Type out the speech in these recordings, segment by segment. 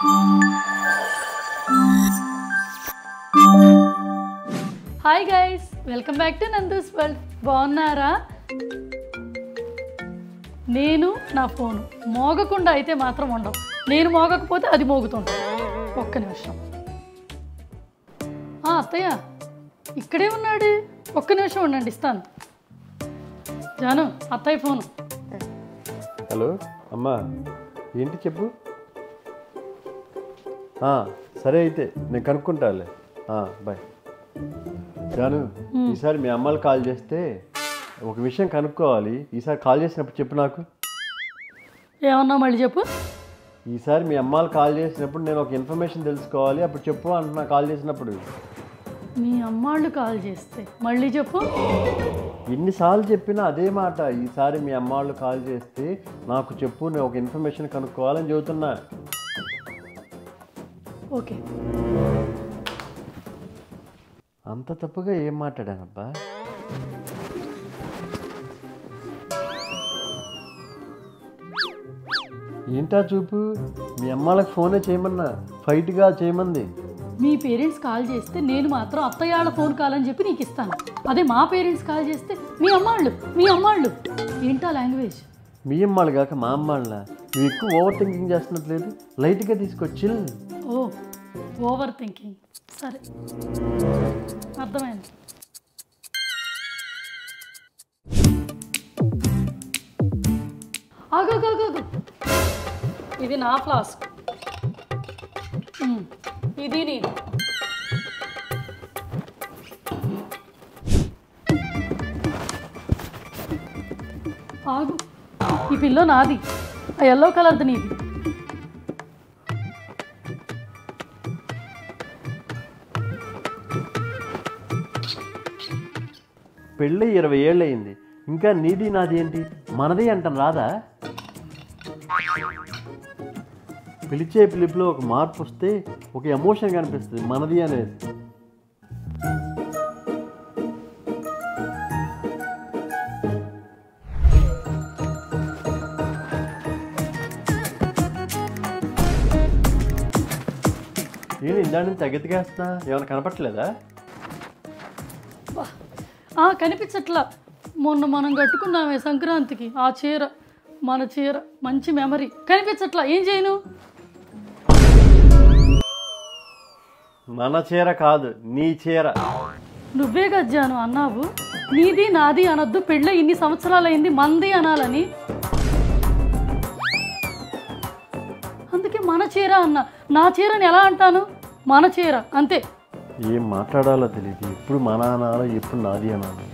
Hi guys welcome back to Nandu's world బాగున్నారా నేను నా ఫోను మోగకుండా అయితే మాత్రం ఉండవు నేను మోగకపోతే అది మోగుతుంది ఒక్క నిమిషం ఆ, అత్తయ్య ఇక్కడే ఉన్నాడు ఒక్క నిమిషం ఉండండి ఇస్తాను జాను అత్తయ్య ఫోను హలో అమ్మా ఏంటి చెప్పు ఆ, సరే అయితే నేను కనుక్కుంటాలే ఆ, బాయ్ జాను ఈసారి మీ అమ్మాలు కాల్ చేస్తే ఒక విషయం కనుక్కోవాలి ఈసారి కాల్ చేసినప్పుడు చెప్పు నాకు ఏమన్నా మళ్ళీ చెప్పు ఈసారి మీ అమ్మాలు కాల్ చేసినప్పుడు నేను ఒక ఇన్ఫర్మేషన్ తెలుసుకోవాలి అప్పుడు చెప్పు అంటున్నా కాల్ చేసినప్పుడు మీ అమ్మాళ్ళు కాల్ చేస్తే మళ్ళీ చెప్పు ఎన్నిసార్లు చెప్పినా అదే మాట ఈసారి మీ అమ్మాళ్ళు కాల్ చేస్తే నాకు చెప్పు నేను ఒక ఇన్ఫర్మేషన్ కనుక్కోవాలని చెబుతున్నా ఓకే అంత తప్పుగా ఏం మాట్లాడానబ్బా ఏంటా చూపు మీ అమ్మాళ్ళకి ఫోనే చేయమన్నా ఫైట్గా చేయమంది మీ పేరెంట్స్ కాల్ చేస్తే నేను మాత్రం అత్తయ్యాళ్ళ ఫోన్ కాల్ అని చెప్పి నీకు ఇస్తాను అదే మా పేరెంట్స్ కాల్ చేస్తే మీ అమ్మాళ్ళు మీ అమ్మాళ్ళు ఏంటా లాంగ్వేజ్ మీ అమ్మాళ్ళు కాక మా అమ్మాళ్ళ నువ్వు ఎక్కువ ఓవర్ థింకింగ్ చేస్తున్నట్లేదు లైట్గా తీసుకొచ్చి ఓ ఓవర్ థింకింగ్ సరే అర్థమైంది ఆగు ఆగు, ఆగు, ఆగు. ఇది నా ఫ్లాస్క్ ఉమ్, ఇది నేను ఆగు ఈ పిల్లో నాది ఆ ఎల్లో కలర్ది నీది పెళ్ళి ఇరవై ఏళ్ళు అయింది ఇంకా నీది నాది ఏంటి మనది అంటాను రాదా పిలిచే పిలుపులో ఒక మార్పు వస్తే ఒక ఎమోషన్ కనిపిస్తుంది మనది అనేది నేను ఇందా నుంచి తగ్గెత్తికేస్తున్నా ఏమైనా కనపట్లేదా ఆ, కనిపించట్లా మొన్న మనం కట్టుకున్నామే సంక్రాంతికి ఆ చీర మన చీర మంచి మెమరీ కనిపించట్లా ఏం చేయను మన చీర కాదు నీ చీర నువ్వే గజ్జాను అన్నావు నీది నాది అనొద్దు పెళ్ళ ఇన్ని సంవత్సరాలైంది మంది అనాలని అందుకే మన చీర అన్న నా చీరని ఎలా అంటాను మన చీర అంతే ఏం మాట్లాడాలో తెలియదు ఎప్పుడు మన అనాలో ఎప్పుడు నాది అనాలి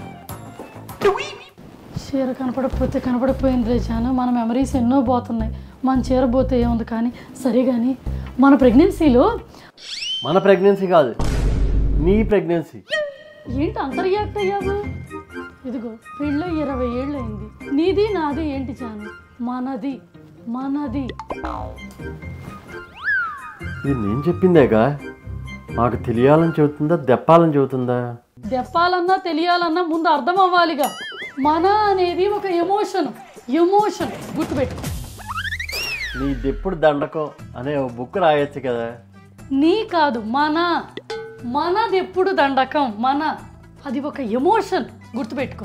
చీర కనపడకపోతే కనపడకపోయింది రేచాను మన మెమరీస్ ఎన్నో పోతున్నాయి మన చీర పోతే ఏముంది కానీ సరే కానీ మన ప్రెగ్నెన్సీలో మన ప్రెగ్నెన్సీ కాదు నీ ప్రెగ్నెన్సీ ఏంటి అంత రియాక్ట్ అయ్యావు ఇదిగో పెళ్ళ ఇరవై ఏళ్ళు అయింది నీది నాది ఏంటి చాను మనది మనది ఇది నేను చెప్పిందేగా నాకు తెలియాలని చెబుతుందా దెప్పాలని చెబుతుందా దెప్పాలన్నా తెలియాలన్నా ముందు అర్థం అవ్వాలిగా మన అనేది ఒక ఎమోషన్ ఎమోషన్ గుర్తుపెట్టు నీ దెప్పుడు దండకం అనే ఒక బుక్ రాయొచ్చు కదా నీ కాదు మన మనది ఎప్పుడు దండకం మన అది ఒక ఎమోషన్ గుర్తుపెట్టుకో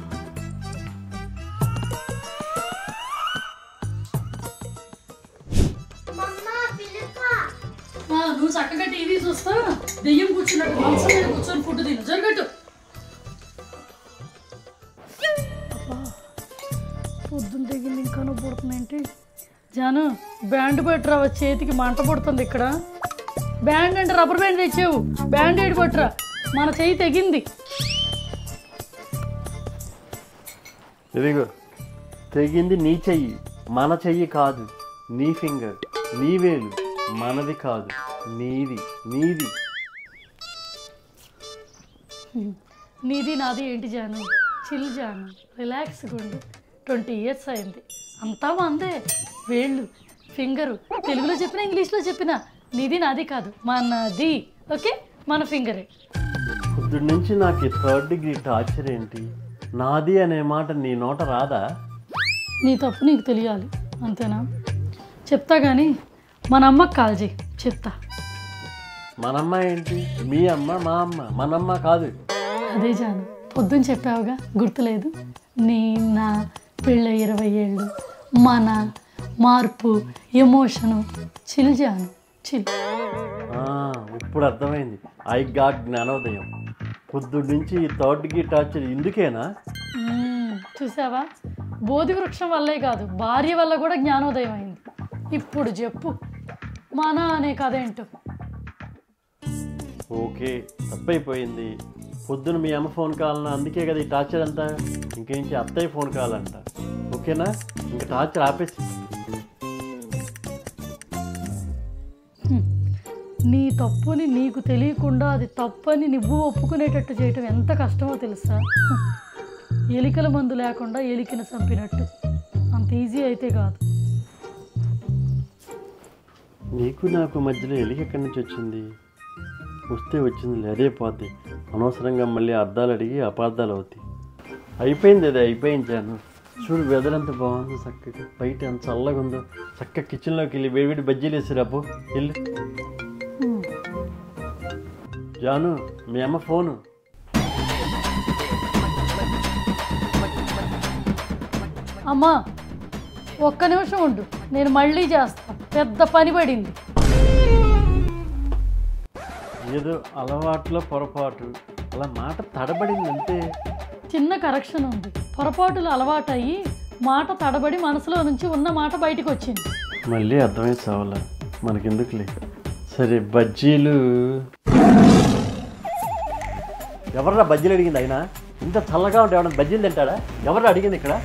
ఆ, నువ్వు చక్కగా టీవీ చూస్తా దెయ్యం కూర్చున్నట్టు మంచం మీద కూర్చొని ఫుడ్ తిను జరగట్టు పొద్దున్న తెగింది ఇంకా నువ్వు పుడుతుందేంటి జాను బ్యాండ్ పట్టురా వచ్చి చేతికి మంట పుడుతుంది ఇక్కడ బ్యాండ్ అంటే రబ్బర్ బ్యాండ్ తెచ్చావు బ్యాండ్ ఏడు పట్టురా మన చెయ్యి తెగింది ఇదిగో తెగింది నీ చెయ్యి మన చెయ్యి కాదు నీ ఫింగర్ నీ వేలు మనది కాదు నీది నీది నీది నాది ఏంటి జాను చిల్ జాను రిలాక్స్ ఉండు ట్వంటీ ఇయర్స్ అయింది అంతా అందే వేళ్ళు ఫింగరు తెలుగులో చెప్పినా ఇంగ్లీష్లో చెప్పినా నీది నాది కాదు మనది ఓకే మన ఫింగరే పొద్దున్న నుంచి నాకు ఈ థర్డ్ డిగ్రీ టార్చర్ ఏంటి నాది అనే మాట నీ నోట రాదా నీ తప్పు నీకు తెలియాలి అంతేనా చెప్తా కానీ మన అమ్మకి కాల్ చేయి చెప్తా మనమ్మ ఏంటి మీ అమ్మ మా అమ్మ మనమ్మ కాదు అదే జాను పొద్దున్న చెప్పావుగా గుర్తులేదు నీ నా పెళ్ళ ఇరవై ఏళ్ళు మన మార్పు ఎమోషను చిల్ జాను చిల్ ఆ, ఇప్పుడు అర్థమైంది ఐ గాట్ జ్ఞానోదయం పొద్దున్న నుంచి ఈ థర్డ్కి టార్చర్ ఇందుకేనా మ్మ్. చూసావా బోధి వృక్షం వల్లే కాదు భార్య వల్ల కూడా జ్ఞానోదయం అయింది ఇప్పుడు చెప్పు మన అనే కథ ఏంటో ఓకే తప్పైపోయింది పొద్దున మీ అమ్మ ఫోన్ కావాలన్నా అందుకే కదా ఈ టార్చర్ అంతా ఇంక నుంచి అత్తయ్య ఫోన్ కావాలంట ఓకేనా ఇంకా టార్చర్ ఆపేసి నీ తప్పుని నీకు తెలియకుండా అది తప్పని నువ్వు ఒప్పుకునేటట్టు చేయటం ఎంత కష్టమో తెలుసా ఎలికల మందు లేకుండా ఎలికను చంపినట్టు అంత ఈజీ అయితే కాదు నీకు నాకు మధ్యలో ఎలికి ఎక్కడి నుంచి వచ్చింది వస్తే వచ్చింది అదే పోద్ది అనవసరంగా మళ్ళీ అర్థాలు అడిగి అపార్థాలు అవుతాయి అయిపోయింది అదే అయిపోయించాను చూడు వెదర్ ఎంత బాగుందో చక్కగా బయట ఎంత చల్లగా ఉందో చక్కగా కిచెన్లోకి వెళ్ళి వేడివేడి బజ్జీలు వేసిరాపు వెళ్ళు జాను మీ అమ్మ ఫోను అమ్మా ఒక్క నిమిషం ఉండు నేను మళ్ళీ చేస్తా పెద్ద పని పడింది ఏదో అలవాట్లో పొరపాటు అలా మాట తడబడింది అంతే చిన్న కరెక్షన్ ఉంది పొరపాటులు అలవాటయ్యి మాట తడబడి మనసులో నుంచి ఉన్న మాట బయటికి వచ్చింది మళ్ళీ అర్థమై చావాల మనకెందుకులే సరే బజ్జీలు ఎవర్రా బజ్జీలు అడిగింది అయినా ఇంత చల్లగా ఉంటే ఎవరైనా బజ్జీలు తింటాడా ఎవర్రా అడిగింది ఇక్కడ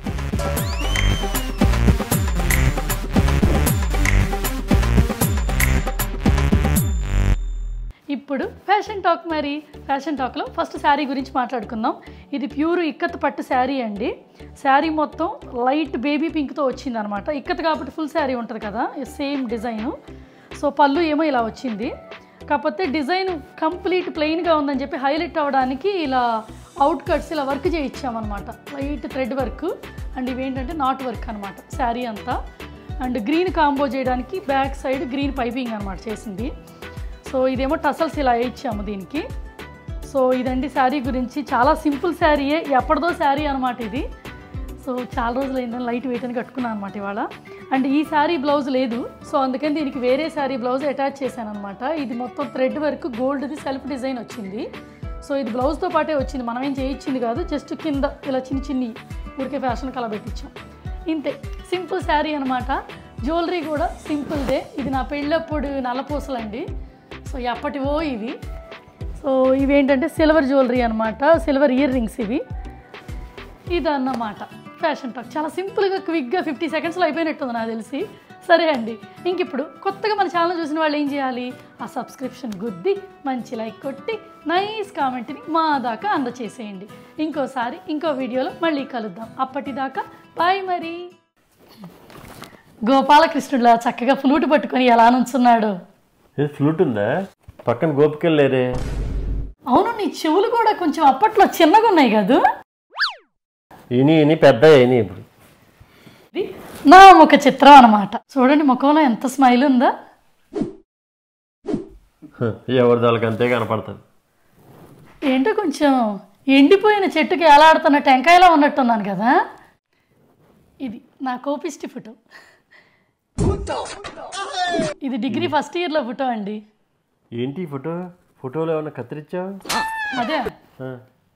ఇప్పుడు ఫ్యాషన్ టాక్ మరి ఫ్యాషన్ టాక్లో ఫస్ట్ శారీ గురించి మాట్లాడుకుందాం ఇది ప్యూర్ ఇక్కత్ పట్టు శారీ అండి శారీ మొత్తం లైట్ బేబీ పింక్తో వచ్చింది అనమాట ఇక్కత్ కాబట్టి ఫుల్ శారీ ఉంటుంది కదా సేమ్ డిజైను సో పళ్ళు ఏమో ఇలా వచ్చింది కాకపోతే డిజైన్ కంప్లీట్ ప్లెయిన్గా ఉందని చెప్పి హైలైట్ అవ్వడానికి ఇలా అవుట్ కట్స్ ఇలా వర్క్ చేయించామన్నమాట లైట్ థ్రెడ్ వర్క్ అండ్ ఇవేంటంటే నాట్ వర్క్ అనమాట శారీ అంతా అండ్ గ్రీన్ కాంబో చేయడానికి బ్యాక్ సైడ్ గ్రీన్ పైపింగ్ అనమాట చేసింది సో ఇదేమో టసల్స్ ఇలా ఇచ్చాము దీనికి సో ఇదండి శారీ గురించి చాలా సింపుల్ శారీయే ఎప్పటిదో శారీ అనమాట ఇది సో చాలా రోజులు అయిందని లైట్ వెయిట్ అని కట్టుకున్నాను అనమాట ఇవాళ అండ్ ఈ శారీ బ్లౌజ్ లేదు సో అందుకని దీనికి వేరే శారీ బ్లౌజ్ అటాచ్ చేశాను అనమాట ఇది మొత్తం థ్రెడ్ వర్క్ గోల్డ్ది సెల్ఫ్ డిజైన్ వచ్చింది సో ఇది బ్లౌజ్తో పాటే వచ్చింది మనం ఏం చేయించింది కాదు జస్ట్ కింద ఇలా చిన్ని చిన్ని ఊరికే ఫ్యాషన్ కలా పెట్టించాం ఇంతే సింపుల్ శారీ అనమాట జ్యువెలరీ కూడా సింపుల్దే ఇది నా పెళ్ళప్పుడు నల్లపూసలండి సో ఎప్పటివో ఇవి సో ఇవేంటంటే సిల్వర్ జ్యువెలరీ అనమాట సిల్వర్ ఇయర్ రింగ్స్ ఇవి ఇదన్నమాట ఫ్యాషన్ టాక్ చాలా సింపుల్గా క్విక్గా ఫిఫ్టీ సెకండ్స్లో అయిపోయినట్టుంది నాకు తెలిసి సరే అండి ఇంక ఇప్పుడు కొత్తగా మన ఛానల్ చూసిన వాళ్ళు ఏం చేయాలి ఆ సబ్స్క్రిప్షన్ గుద్ది మంచి లైక్ కొట్టి నైస్ కామెంట్ని మా దాకా అందచేసేయండి ఇంకోసారి ఇంకో వీడియోలో మళ్ళీ కలుద్దాం అప్పటిదాకా బాయ్ మరి గోపాలకృష్ణుడులా చక్కగా ఫ్లూట్ పట్టుకొని ఎలా నుంచున్నాడు ఏ ఫ్లూట్ ఉందా పక్కన గోపికలు లేరే అవును నీ చెవులు కూడా కొంచెం అప్పట్లో చిన్నగా ఉన్నాయి కదా ఇని ఇని పెద్ద ఇని ఇప్పుడు ఇది నా ముఖ చిత్రం అన్నమాట చూడండి ముఖంలో ఎంత స్మైల్ ఉందా హ, ఎవరి దానికి అంతే కనపడుతుంది ఏంటో కొంచెం ఎండిపోయిన చెట్టుకి ఎలాడుతున్న టెంకాయలా ఉన్నట్టున్నాను కదా ఇది నా కోపిష్టి ఫోటో ఇది డిగ్రీ ఫస్ట్ ఇయర్లో ఫోటో అండి ఏంటి ఈ ఫోటో ఫోటోలో ఏమన్నా కత్తిరించావు అదే ఆ,